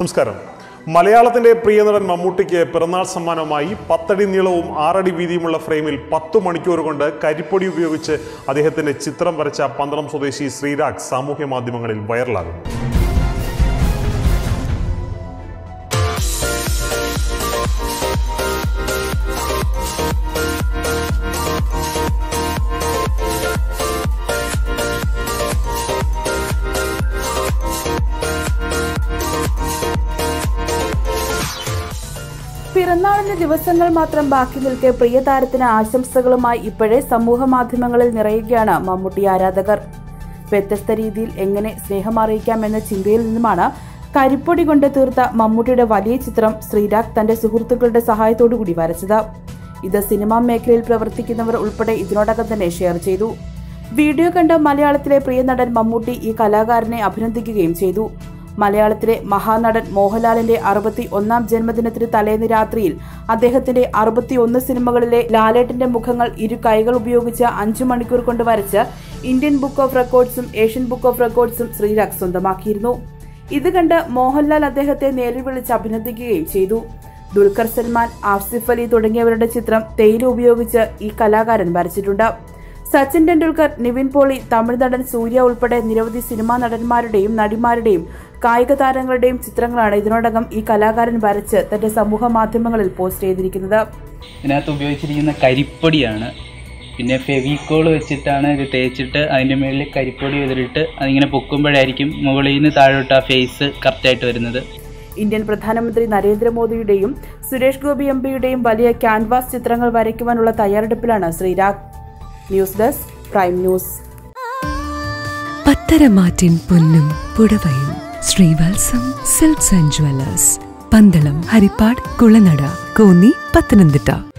നമസ്കാരം മലയാളത്തിന്റെ പ്രിയനടൻ മമ്മൂട്ടിക്ക് പിറന്നാൾ സമ്മാനമായി പത്തടി നീളവും ആറടി വീതിയുമുള്ള ഫ്രെയിമിൽ പത്തു മണിക്കൂർ കൊണ്ട് കരിപ്പൊടി ഉപയോഗിച്ച് അദ്ദേഹത്തിന്റെ ചിത്രം വരച്ച പന്തളം സ്വദേശി ശ്രീരാഗ് സാമൂഹ്യ മാധ്യമങ്ങളിൽ വൈറലാകുന്നു പിറന്നാളിന് ദിവസങ്ങൾ മാത്രം ബാക്കി നിൽക്കെ പ്രിയ താരത്തിന് ആശംസകളുമായി ഇപ്പോഴേ സമൂഹ മാധ്യമങ്ങളിൽ നിറയുകയാണ് മമ്മൂട്ടി ആരാധകർ വ്യത്യസ്ത രീതിയിൽ എങ്ങനെ സ്നേഹം അറിയിക്കാം എന്ന ചിന്തയിൽ നിന്നുമാണ് കരിപ്പൊടി കൊണ്ട് തീർത്ത മമ്മൂട്ടിയുടെ വലിയ ചിത്രം ശ്രീരാഗ് തന്റെ സുഹൃത്തുക്കളുടെ സഹായത്തോടു കൂടി വരച്ചത് ഇത് സിനിമാ മേഖലയിൽ പ്രവർത്തിക്കുന്നവർ ഉൾപ്പെടെ ഇതിനോടകം തന്നെ ഷെയർ ചെയ്തു വീഡിയോ കണ്ട മലയാളത്തിലെ പ്രിയ നടൻ മമ്മൂട്ടി ഈ കലാകാരനെ അഭിനന്ദിക്കുകയും ചെയ്തു മലയാളത്തിലെ മഹാനടൻ മോഹൻലാലിന്റെ അറുപത്തി ഒന്നാം ജന്മദിനത്തിന് തലേന്ന് രാത്രിയിൽ അദ്ദേഹത്തിന്റെ അറുപത്തി ഒന്ന് സിനിമകളിലെ ലാലേട്ടന്റെ മുഖങ്ങൾ ഇരു കൈകൾ ഉപയോഗിച്ച് അഞ്ചു മണിക്കൂർ കൊണ്ട് വരച്ച് ഇന്ത്യൻ ബുക്ക് ഓഫ് റെക്കോർഡ്സും ഏഷ്യൻ ബുക്ക് ഓഫ് റെക്കോർഡ്സും ശ്രീരാഗ് സ്വന്തമാക്കിയിരുന്നു ഇത് കണ്ട് മോഹൻലാൽ അദ്ദേഹത്തെ നേരിൽ വിളിച്ച് അഭിനന്ദിക്കുകയും ചെയ്തു ദുൽഖർ സൽമാൻ ആസിഫ് അലി തുടങ്ങിയവരുടെ ചിത്രം തേയില ഉപയോഗിച്ച് ഈ കലാകാരൻ വരച്ചിട്ടുണ്ട് സച്ചിൻ ടെണ്ടുൽക്കർ നിവിൻ പോളി തമിഴ് നടൻ സൂര്യ ഉൾപ്പെടെ നിരവധി സിനിമാ നടന്മാരുടെയും നടിമാരുടെയും കായിക താരങ്ങളുടെയും ചിത്രങ്ങളാണ് ഇതിനോടകം ഈ കലാകാരൻ വരച്ച് തന്റെ സമൂഹ മാധ്യമങ്ങളിൽ പോസ്റ്റ് ചെയ്തിരിക്കുന്നത് ഇതിനകത്ത് ഉപയോഗിച്ചിരിക്കുന്ന കരിപ്പൊടിയാണ് പിന്നെ ഫെവിക്കോൾ വെച്ചിട്ടാണ് ഇത് തേച്ചിട്ട് അതിൻ്റെ മുകളിൽ കരിപ്പൊടി വിതറിയിട്ട് അതിങ്ങനെ പൊക്കുമ്പോഴായിരിക്കും മുകളിൽ നിന്ന് താഴോട്ട് ആ ഫേസ് കറക്റ്റായിട്ട് വരുന്നത് ഇന്ത്യൻ പ്രധാനമന്ത്രി നരേന്ദ്രമോദിയുടെയും സുരേഷ് ഗോപി എം പിയുടെയും വലിയ ക്യാൻവാസ് ചിത്രങ്ങൾ വരയ്ക്കുവാനുള്ള തയ്യാറെടുപ്പിലാണ് Sreerag news desk prime news പത്തരമാറ്റിൻ പൊന്നും പുടവയും Sreevalsam silks and jewellers Pandalam Harippad Kulanada Konni Pathanamthitta